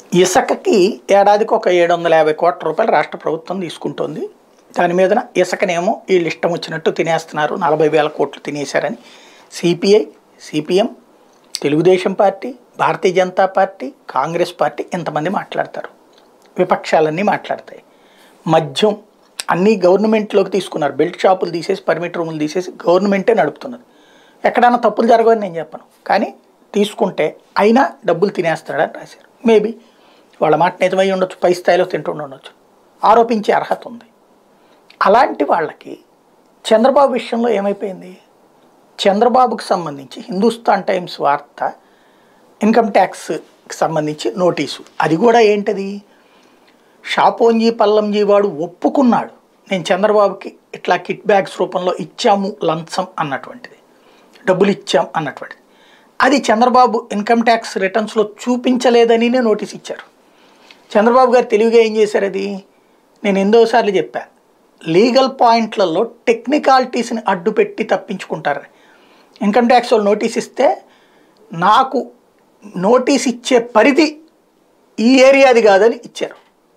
ఇసుకకి ఏడాదికి ఒక ఏడు వందల యాభై కోట్ల రూపాయలు రాష్ట్ర ప్రభుత్వం తీసుకుంటోంది దాని మీదన ఇసుకనేమో వీళ్ళు ఇష్టం వచ్చినట్టు తినేస్తున్నారు నలభై వేల కోట్లు తినేశారని CPI CPM Telugu Desam party Bharatiya Janata party Congress party ఇంతమంది మాట్లాడతారు విపక్షాలన్నీ మాట్లాడతాయి మద్యం అన్నీ గవర్నమెంట్లోకి తీసుకున్నారు బెల్ట్ షాపులు తీసేసి పర్మిట్ రూములు తీసేసి గవర్నమెంటే నడుపుతున్నది ఎక్కడైనా తప్పులు జరగవని నేను చెప్పను కానీ తీసుకుంటే అయినా డబ్బులు తినేస్తాడని రాశారు మేబీ వాళ్ళ మాట నిజమై ఉండొచ్చు పై స్థాయిలో తింటూ ఉండొచ్చు ఆరోపించే అర్హత ఉంది అలాంటి వాళ్ళకి చంద్రబాబు విషయంలో ఏమైపోయింది చంద్రబాబుకి సంబంధించి హిందుస్థాన్ టైమ్స్ వార్త ఇన్కమ్ ట్యాక్స్కి సంబంధించి నోటీసు అది కూడా ఏంటది షాపోంజీ పల్లంజీ వాడు ఒప్పుకున్నాడు నేను చంద్రబాబుకి ఇట్లా కిట్ బ్యాగ్స్ రూపంలో ఇచ్చాము లంచం అన్నటువంటిది డబ్బులు ఇచ్చాం అన్నటువంటిది అది చంద్రబాబు ఇన్కమ్ ట్యాక్స్ రిటర్న్స్లో చూపించలేదని నోటీస్ ఇచ్చారు చంద్రబాబు గారు తెలివిగా ఏం చేశారు అది నేను ఎన్నోసార్లు చెప్పా లీగల్ పాయింట్లలో టెక్నికాలిటీస్ని అడ్డు పెట్టి తప్పించుకుంటారని ఇన్కమ్ ట్యాక్స్ వాళ్ళు నోటీస్ ఇస్తే నాకు నోటీస్ ఇచ్చే పరిధి ఈ ఏరియాది కాదని ఇచ్చారు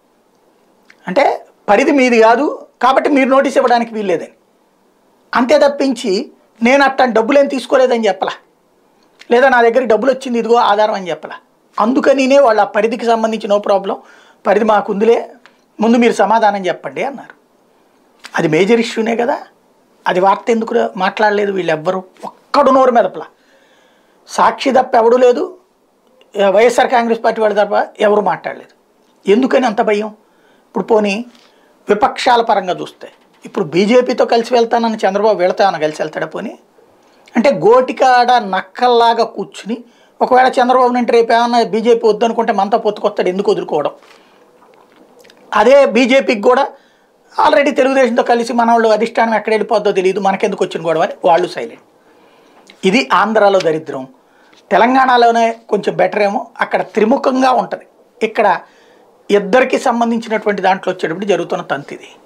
అంటే పరిధి మీది కాదు కాబట్టి మీరు నోటీస్ ఇవ్వడానికి వీల్లేదని అంతే తప్పించి నేను అట్టని డబ్బులేం తీసుకోలేదని చెప్పలా లేదా నా దగ్గరికి డబ్బులు వచ్చింది ఇదిగో ఆధారం అని చెప్పలా అందుకనినే వాళ్ళ ఆ పరిధికి సంబంధించి నో ప్రాబ్లం పరిధి మాకుందిలే ముందు మీరు సమాధానం చెప్పండి అన్నారు అది మేజర్ ఇష్యూనే కదా అది వార్త ఎందుకు మాట్లాడలేదు వీళ్ళు ఎవ్వరు ఒక్కడు నోరు మెదపలా సాక్షి తప్ప ఎవడు లేదు ఏ వైఎస్ఆర్ కాంగ్రెస్ పార్టీ వాళ్ళ తప్ప ఎవరు మాట్లాడలేదు ఎందుకని అంత భయం ఇప్పుడు పోనీ విపక్షాల పరంగా చూస్తే ఇప్పుడు బీజేపీతో కలిసి వెళ్తానని చంద్రబాబు వెళతామని కలిసి వెళ్తాడా పోనీ అంటే గోటికాడ నక్కల్లాగా కూర్చుని ఒకవేళ చంద్రబాబు అంటే రేపు ఏమన్నా బీజేపీ వద్దనుకుంటే మనతో పొత్తుకొస్తాడు ఎందుకు వదులుకోవడం అదే బీజేపీకి కూడా ఆల్రెడీ తెలుగుదేశంతో కలిసి మన వాళ్ళు అధిష్టానం ఎక్కడ వెళ్ళిపోద్దో తెలియదు మనకెందుకు వచ్చిన గొడవ అని వాళ్ళు సైలెంట్ ఇది ఆంధ్రాలో దరిద్రం తెలంగాణలోనే కొంచెం బెటర్ ఏమో అక్కడ త్రిముఖంగా ఉంటుంది ఇక్కడ ఇద్దరికి సంబంధించినటువంటి దాంట్లో వచ్చేటప్పుడు జరుగుతున్న తంతిది